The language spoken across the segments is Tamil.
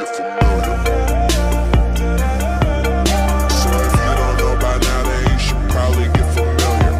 familiar. So if you don't know by now, then you should probably get familiar.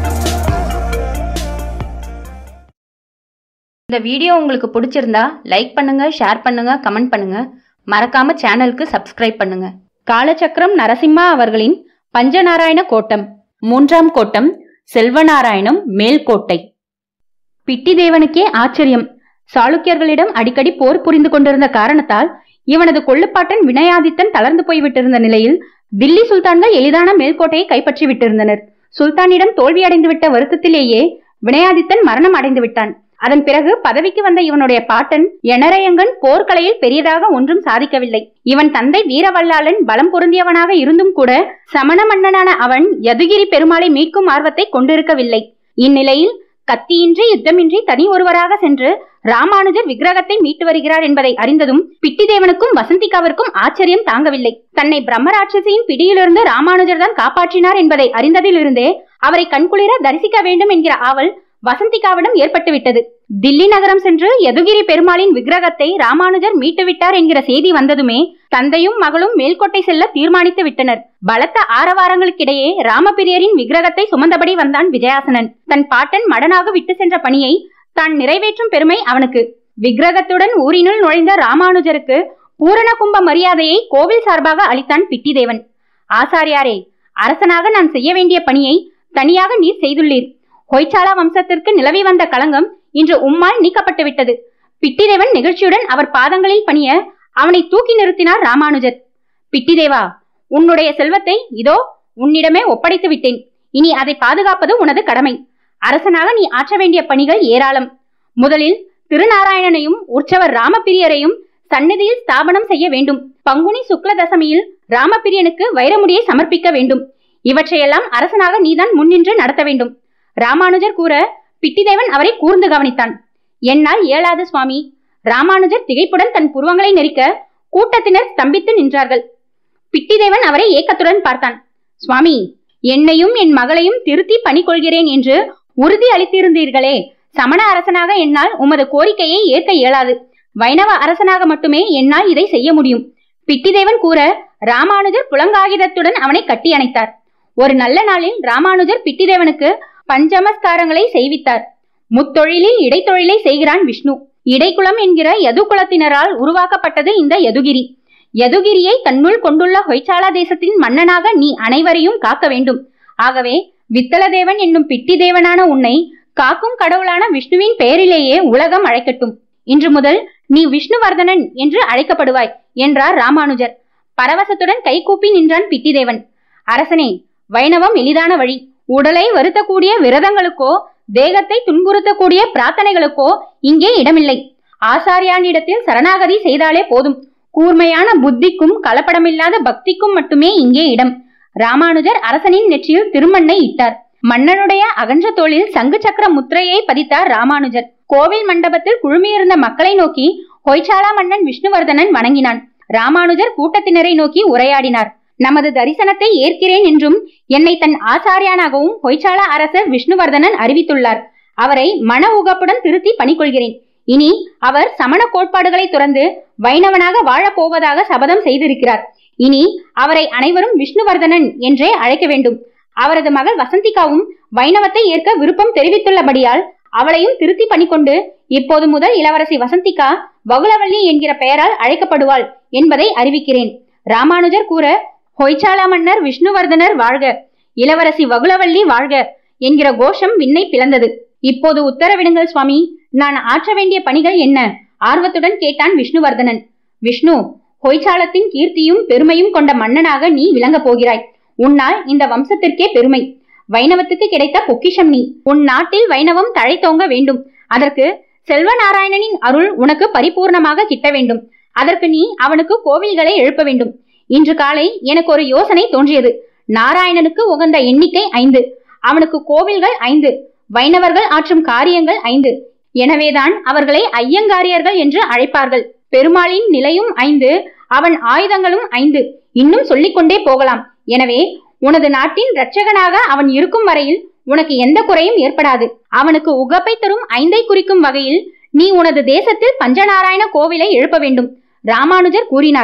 இந்த வீடியோ உங்களுக்கு பிடிச்சிருந்தா லைக் பண்ணுங்க ஷேர் பண்ணுங்க கமெண்ட் பண்ணுங்க மறக்காம சேனலுக்கு சப்ஸ்கிரைப் பண்ணுங்க காலச்சக்கரம் நரசிம்மா அவர்களின் பஞ்சநாராயண கோட்டம் மூன்றாம் கோட்டம் செல்வநாராயணம் மேல்கோட்டை பிட்டிதேவனுக்கே ஆச்சரியம் சாளுக்கியர்களிடம் அடிக்கடி போர் புரிந்து கொண்டிருந்த காரணத்தால் இவனது கொள்ளுப்பாட்டன் வினயாதித்தன் தளர்ந்து போய்விட்டிருந்த நிலையில் தில்லி சுல்தான்கள் எளிதான மேல்கோட்டையை கைப்பற்றி விட்டிருந்தனர் சுல்தானிடம் தோல்வியடைந்துவிட்ட வருத்தத்திலேயே வினயாதித்தன் மரணம் அடைந்து விட்டான் அதன் பிறகு பதவிக்கு வந்த இவனுடைய பாட்டன் எனரையங்கன் போர்க்கலையில் பெரியதாக ஒன்றும் சாதிக்கவில்லை இவன் தந்தை வீரவல்லாளன் பலம் பொருந்தியவனாக இருந்தும் கூட சமண மன்னனான அவன் யதுகிரி பெருமாளை மீட்கும் ஆர்வத்தை கொண்டிருக்கவில்லை இந்நிலையில் கத்தியின்றி யுத்தமின்றி தனி ஒருவராக சென்று ராமானுஜர் விக்கிரகத்தை மீட்டு வருகிறார் என்பதை அறிந்ததும் பிட்டிதேவனுக்கும் வசந்திகாவிற்கும் ஆச்சரியம் தாங்கவில்லை தன்னை பிரம்மராட்சசியின் பிடியிலிருந்து ராமானுஜர் தான் காப்பாற்றினார் என்பதை அறிந்ததிலிருந்தே அவரை கண்குளிர தரிசிக்க வேண்டும் என்கிற ஆவல் வசந்திகாவிடம் ஏற்பட்டுவிட்டது தில்லி நகரம் சென்று யதுகிரி பெருமாளின் விக்கிரகத்தை ராமானுஜர் மீட்டு விட்டார் என்கிற செய்தி வந்ததுமே தந்தையும் மகளும் மேல்கோட்டை செல்ல தீர்மானித்து விட்டனர் பலத்த ஆரவாரங்களுக்கிடையே ராமபிரியரின் விக்கிரகத்தை சுமந்தபடி வந்தான் விஜயாசனன் தன் பாட்டன் மடனாக விட்டு சென்ற பணியை தான் நிறைவேற்றும் பெருமை அவனுக்கு விக்கிரகத்துடன் ஊரினுள் நுழைந்த ராமானுஜருக்கு பூரண கும்ப மரியாதையை கோவில் சார்பாக அளித்தான் பிட்டிதேவன் ஆசாரியாரே அரசனாக நான் செய்ய வேண்டிய பணியை தனியாக நீர் செய்துள்ளீர் ஹொய்சாலா வம்சத்திற்கு நிலவி வந்த களங்கம் இன்று உம்மால் நீக்கப்பட்டு விட்டது பிட்டிதேவன் நிகழ்ச்சியுடன் அவர் பாதங்களில் பணிய அவனை தூக்கி நிறுத்தினார் ராமானுஜர் பிட்டிதேவா உன்னுடைய செல்வத்தை இதோ உன்னிடமே ஒப்படைத்து விட்டேன் இனி அதை பாதுகாப்பது உனது கடமை அரசனாக நீ ஆற்ற வேண்டிய பணிகள் ஏராளம் முதலில் திருநாராயணனையும் உற்சவர் ராமபிரியரையும் சந்நிதியில் ஸ்தாபனம் செய்ய வேண்டும் பங்குனி சுக்ல தசமியில் ராமபிரியனுக்கு வைரமுடியை சமர்ப்பிக்க வேண்டும் இவற்றையெல்லாம் அரசனாக நீதான் முன்னின்று நடத்த வேண்டும் ராமானுஜர் கூற பிட்டிதேவன் அவரை கூர்ந்து கவனித்தான் என்னால் இயலாது சுவாமி ராமானுஜர் திகைப்புடன் தன் புருவங்களை நெரிக்க கூட்டத்தினர் ஸ்தம்பித்து நின்றார்கள் பிட்டிதேவன் அவரை ஏக்கத்துடன் பார்த்தான் சுவாமி என்னையும் என் மகளையும் திருத்தி பணி கொள்கிறேன் என்று உறுதி அளித்திருந்தீர்களே சமண அரசனாக என்னால் உமது கோரிக்கையை ஏற்க இயலாது வைணவ அரசனாக மட்டுமே என்னால் இதை செய்ய முடியும் பிட்டிதேவன் கூற ராமானுஜர் புலங்காகிதத்துடன் அவனை கட்டி அணைத்தார் ஒரு நல்ல நாளில் ராமானுஜர் பிட்டிதேவனுக்கு பஞ்சமஸ்காரங்களை செய்வித்தார் முத்தொழிலில் இடைத்தொழிலை செய்கிறான் விஷ்ணு இடைக்குலம் என்கிற யது குலத்தினரால் உருவாக்கப்பட்டது இந்த யதுகிரி யதுகிரியை தன்னுள் கொண்டுள்ள ஹொய்சாலா தேசத்தின் மன்னனாக நீ அனைவரையும் காக்க வேண்டும் ஆகவே வித்தலதேவன் என்னும் பிட்டி தேவனான உன்னை காக்கும் கடவுளான விஷ்ணுவின் பெயரிலேயே உலகம் அழைக்கட்டும் இன்று முதல் நீ விஷ்ணுவர்தனன் என்று அழைக்கப்படுவாய் என்றார் ராமானுஜர் பரவசத்துடன் கைகூப்பி நின்றான் பிட்டிதேவன் அரசனே வைணவம் எளிதான வழி உடலை வருத்தக்கூடிய விரதங்களுக்கோ தேகத்தை துன்புறுத்தக்கூடிய பிரார்த்தனைகளுக்கோ இங்கே இடமில்லை ஆசாரியானிடத்தில் சரணாகதி செய்தாலே போதும் கூர்மையான புத்திக்கும் கலப்படமில்லாத பக்திக்கும் மட்டுமே இங்கே இடம் ராமானுஜர் அரசனின் நெற்றியில் திருமண்ணை இட்டார் மன்னனுடைய அகன்ற தோளில் சங்கு சக்கர முத்திரையை பதித்தார் ராமானுஜர் கோவில் மண்டபத்தில் குழுமியிருந்த மக்களை நோக்கி ஹொய்சாலா மன்னன் விஷ்ணுவர்தனன் வணங்கினான் ராமானுஜர் கூட்டத்தினரை நோக்கி உரையாடினார் நமது தரிசனத்தை ஏற்கிறேன் என்றும் என்னை தன் ஆசாரியானாகவும் ஹொய்சாலா அரசர் விஷ்ணுவர்தனன் அறிவித்துள்ளார் அவரை மன உகப்புடன் திருத்தி பணிகொள்கிறேன் இனி அவர் சமண கோட்பாடுகளை துறந்து வைணவனாக வாழப் போவதாக சபதம் செய்திருக்கிறார் இனி அவரை அனைவரும் விஷ்ணுவர்தனன் என்றே அழைக்க வேண்டும் அவரது மகள் வசந்திகாவும் வைணவத்தை ஏற்க விருப்பம் தெரிவித்துள்ளபடியால் அவளையும் திருத்தி பணிக்கொண்டு இப்போது முதல் இளவரசி வசந்திகா வகுலவல்லி என்கிற பெயரால் அழைக்கப்படுவாள் என்பதை அறிவிக்கிறேன் ராமானுஜர் கூற ஹொய்சாலா மன்னர் விஷ்ணுவர்தனர் வாழ்க இளவரசி வகுலவல்லி வாழ்க என்கிற கோஷம் விண்ணை பிளந்தது இப்போது உத்தரவிடுங்கள் சுவாமி நான் ஆற்ற வேண்டிய பணிகள் என்ன ஆர்வத்துடன் கேட்டான் விஷ்ணுவர்தனன் விஷ்ணு ஹொய்சாலத்தின் கீர்த்தியும் பெருமையும் கொண்ட மன்னனாக நீ விளங்கப் போகிறாய் உன்னால் இந்த வம்சத்திற்கே பெருமை வைணவத்துக்கு கிடைத்த பொக்கிஷம் நீ உன் நாட்டில் வைணவம் தழைத்தோங்க வேண்டும் அதற்கு செல்வநாராயணனின் அருள் உனக்கு பரிபூர்ணமாக கிட்ட வேண்டும் அதற்கு நீ அவனுக்கு கோவில்களை எழுப்ப வேண்டும் இன்று காலை எனக்கு ஒரு யோசனை தோன்றியது நாராயணனுக்கு உகந்த எண்ணிக்கை ஐந்து அவனுக்கு கோவில்கள் ஐந்து வைணவர்கள் ஆற்றும் காரியங்கள் ஐந்து எனவேதான் அவர்களை ஐயங்காரியர்கள் என்று அழைப்பார்கள் பெருமாளின் நிலையும் ஐந்து அவன் ஆயுதங்களும் ஐந்து இன்னும் சொல்லிக்கொண்டே போகலாம் எனவே உனது நாட்டின் இரட்சகனாக அவன் இருக்கும் வரையில் உனக்கு எந்த குறையும் ஏற்படாது அவனுக்கு உகப்பை தரும் ஐந்தை குறிக்கும் வகையில் நீ உனது தேசத்தில் பஞ்சநாராயண கோவிலை எழுப்ப வேண்டும் ராமானுஜர் கூறினார்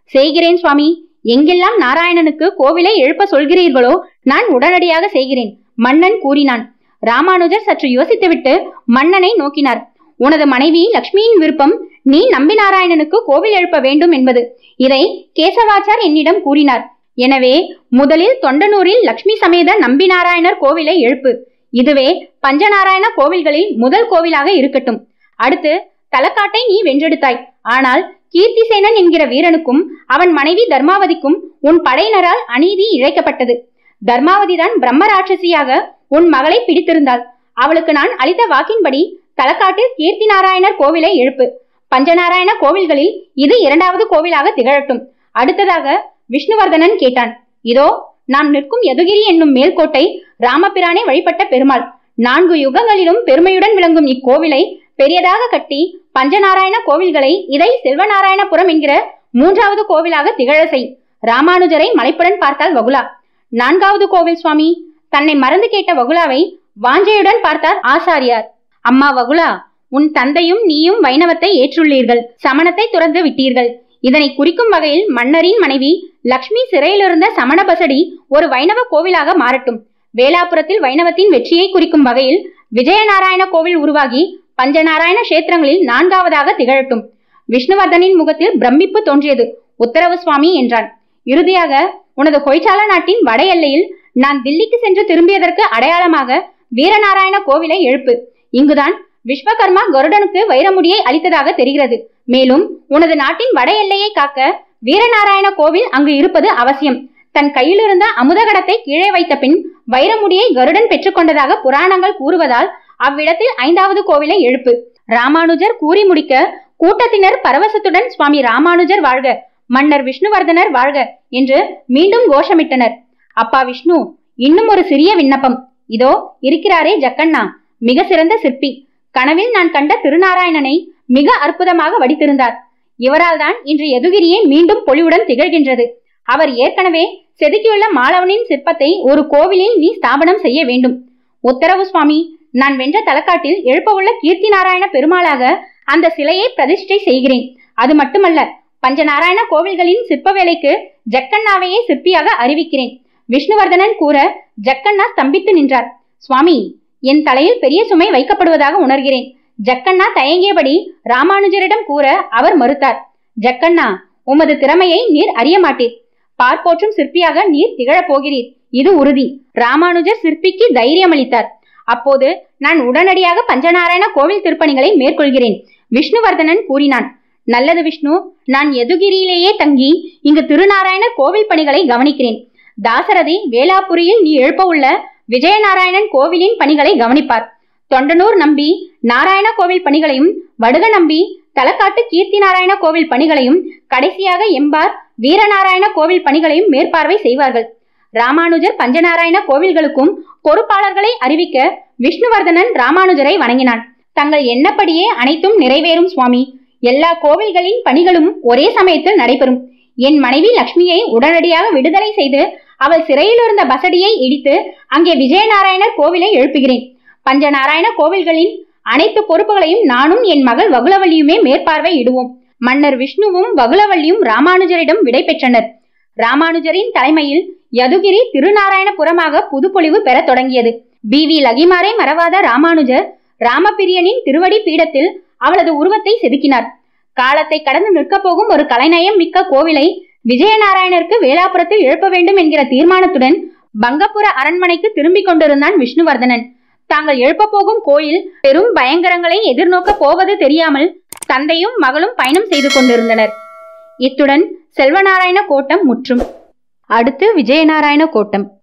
செய்கிறேன் சுவாமி எங்கெல்லாம் நாராயணனுக்கு கோவிலை எழுப்ப சொல்கிறீர்களோ நான் உடனடியாக செய்கிறேன் மன்னன் கூறினான் ராமானுஜர் சற்று யோசித்துவிட்டு மன்னனை நோக்கினார் உனது மனைவி லக்ஷ்மியின் விருப்பம் நீ நம்பி நாராயணனுக்கு கோவில் எழுப்ப வேண்டும் என்பது இதை கேசவாச்சார் என்னிடம் கூறினார் எனவே முதலில் தொண்டனூரில் லக்ஷ்மி சமேத நம்பி நாராயணர் கோவிலை எழுப்பு இதுவே பஞ்சநாராயண கோவில்களில் முதல் கோவிலாக இருக்கட்டும் அடுத்து தலக்காட்டை நீ வென்றெடுத்தாய் ஆனால் கீர்த்திசேனன் என்கிற வீரனுக்கும் அவன் மனைவி தர்மாவதிக்கும் உன் படையினரால் அநீதி இழைக்கப்பட்டது தர்மாவதிதான் பிரம்ம ராட்சசியாக உன் மகளை பிடித்திருந்தாள் அவளுக்கு நான் அளித்த வாக்கின்படி தலக்காட்டில் கீர்த்தி நாராயணர் கோவிலை எழுப்பு பஞ்சநாராயண கோவில்களில் இது இரண்டாவது கோவிலாக திகழட்டும் அடுத்ததாக விஷ்ணுவர்தனன் கேட்டான் இதோ நாம் நிற்கும் யதுகிரி என்னும் மேல்கோட்டை ராமபிரானே வழிபட்ட பெருமாள் நான்கு யுகங்களிலும் பெருமையுடன் விளங்கும் இக்கோவிலை பெரியதாக கட்டி பஞ்சநாராயண கோவில்களை இதை செல்வநாராயணபுரம் என்கிற மூன்றாவது கோவிலாக திகழ செய் ராமானுஜரை மலைப்புடன் பார்த்தாள் வகுலா நான்காவது கோவில் சுவாமி தன்னை மறந்து கேட்ட வகுலாவை வாஞ்சையுடன் பார்த்தார் ஆசாரியார் அம்மா வகுலா உன் தந்தையும் நீயும் வைணவத்தை ஏற்றுள்ளீர்கள் சமணத்தை துறந்து விட்டீர்கள் இதனை குறிக்கும் வகையில் மன்னரின் மனைவி லக்ஷ்மி சிறையிலிருந்த சமணபசடி ஒரு வைணவ கோவிலாக மாறட்டும் வேலாபுரத்தில் வைணவத்தின் வெற்றியை குறிக்கும் வகையில் விஜயநாராயண கோவில் உருவாகி பஞ்சநாராயண கஷேத்திரங்களில் நான்காவதாக திகழட்டும் விஷ்ணுவர்தனின் முகத்தில் பிரமிப்பு தோன்றியது உத்தரவு சுவாமி என்றான் இறுதியாக உனது ஹொய்சாலா நாட்டின் வட எல்லையில் நான் தில்லிக்கு சென்று திரும்பியதற்கு அடையாளமாக வீரநாராயண கோவிலை எழுப்பு இங்குதான் விஸ்வகர்மா கருடனுக்கு வைரமுடியை அளித்ததாக தெரிகிறது மேலும் உனது நாட்டின் வட எல்லையை காக்க வீரநாராயண கோவில் அங்கு இருப்பது அவசியம் தன் கையிலிருந்த அமுதகடத்தை கீழே வைத்த பின் வைரமுடியை கருடன் பெற்றுக்கொண்டதாக புராணங்கள் கூறுவதால் அவ்விடத்தில் ஐந்தாவது கோவிலை எழுப்பு ராமானுஜர் கூறி முடிக்க கூட்டத்தினர் பரவசத்துடன் சுவாமி ராமானுஜர் வாழ்க மன்னர் விஷ்ணுவர்தனர் வாழ்க என்று மீண்டும் கோஷமிட்டனர் அப்பா விஷ்ணு இன்னும் ஒரு சிறிய விண்ணப்பம் இதோ இருக்கிறாரே ஜக்கண்ணா மிக சிறந்த சிற்பி கனவில் நான் கண்ட திருநாராயணனை மிக அற்புதமாக வடித்திருந்தார் இவரால் தான் இன்று எதுகிரியே மீண்டும் பொலிவுடன் திகழ்கின்றது அவர் ஏற்கனவே செதுக்கியுள்ள மாலவனின் சிற்பத்தை ஒரு கோவிலில் நீ ஸ்தாபனம் செய்ய வேண்டும் உத்தரவு சுவாமி நான் வென்ற தலக்காட்டில் எழுப்பவுள்ள கீர்த்தி நாராயண பெருமாளாக அந்த சிலையை பிரதிஷ்டை செய்கிறேன் அது மட்டுமல்ல பஞ்சநாராயண கோவில்களின் சிற்ப வேலைக்கு ஜக்கண்ணாவையே சிற்பியாக அறிவிக்கிறேன் விஷ்ணுவர்தனன் கூற ஜக்கண்ணா ஸ்தம்பித்து நின்றார் சுவாமி என் தலையில் பெரிய சுமை வைக்கப்படுவதாக உணர்கிறேன் ஜக்கண்ணா தயங்கியபடி ராமானுஜரிடம் கூற அவர் மறுத்தார் ஜக்கண்ணா உமது திறமையை நீர் அறிய மாட்டீர் பார்ப்போற்றும் சிற்பியாக நீர் திகழப் போகிறீர் இது உறுதி ராமானுஜர் சிற்பிக்கு தைரியம் அளித்தார் அப்போது நான் உடனடியாக பஞ்சநாராயண கோவில் திருப்பணிகளை மேற்கொள்கிறேன் விஷ்ணுவர்தனன் கூறினான் நல்லது விஷ்ணு நான் எதுகிரியிலேயே தங்கி இங்கு திருநாராயணர் கோவில் பணிகளை கவனிக்கிறேன் தாசரதி வேளாபுரியில் நீ எழுப்ப உள்ள விஜயநாராயணன் கோவிலின் பணிகளை கவனிப்பார் தொண்டனூர் நம்பி நாராயண கோவில் பணிகளையும் வடுக நம்பி தலக்காட்டு கீர்த்தி நாராயண கோவில் பணிகளையும் கடைசியாக எம்பார் வீரநாராயண கோவில் பணிகளையும் மேற்பார்வை செய்வார்கள் ராமானுஜர் பஞ்சநாராயண கோவில்களுக்கும் பொறுப்பாளர்களை அறிவிக்க விஷ்ணுவர்தனன் ராமானுஜரை வணங்கினான் தங்கள் எண்ணப்படியே அனைத்தும் நிறைவேறும் சுவாமி எல்லா கோவில்களின் பணிகளும் ஒரே சமயத்தில் நடைபெறும் என் மனைவி லக்ஷ்மியை உடனடியாக விடுதலை செய்து அவள் சிறையில் இருந்த பசடியை இடித்து அங்கே விஜயநாராயணர் கோவிலை எழுப்புகிறேன் பஞ்சநாராயண கோவில்களின் அனைத்து பொறுப்புகளையும் நானும் என் மகள் வகுலவல்லியுமே மேற்பார்வை இடுவோம் மன்னர் விஷ்ணுவும் வகுலவல்லியும் ராமானுஜரிடம் விடை பெற்றனர் ராமானுஜரின் தலைமையில் யதுகிரி திருநாராயணபுரமாக புதுப்பொலிவு பெறத் தொடங்கியது பி வி லகிமாரை மறவாத ராமானுஜர் ராமபிரியனின் திருவடி பீடத்தில் அவளது உருவத்தை செதுக்கினார் காலத்தை கடந்து நிற்கப் போகும் ஒரு கலைநயம் மிக்க கோவிலை விஜயநாராயணருக்கு வேலாபுரத்தில் எழுப்ப வேண்டும் என்கிற தீர்மானத்துடன் பங்கப்புர அரண்மனைக்கு திரும்பிக் கொண்டிருந்தான் விஷ்ணுவர்தனன் தாங்கள் எழுப்ப போகும் கோயில் பெரும் பயங்கரங்களை எதிர்நோக்க போவது தெரியாமல் தந்தையும் மகளும் பயணம் செய்து கொண்டிருந்தனர் இத்துடன் செல்வநாராயண கோட்டம் முற்றும் அடுத்து விஜயநாராயண கோட்டம்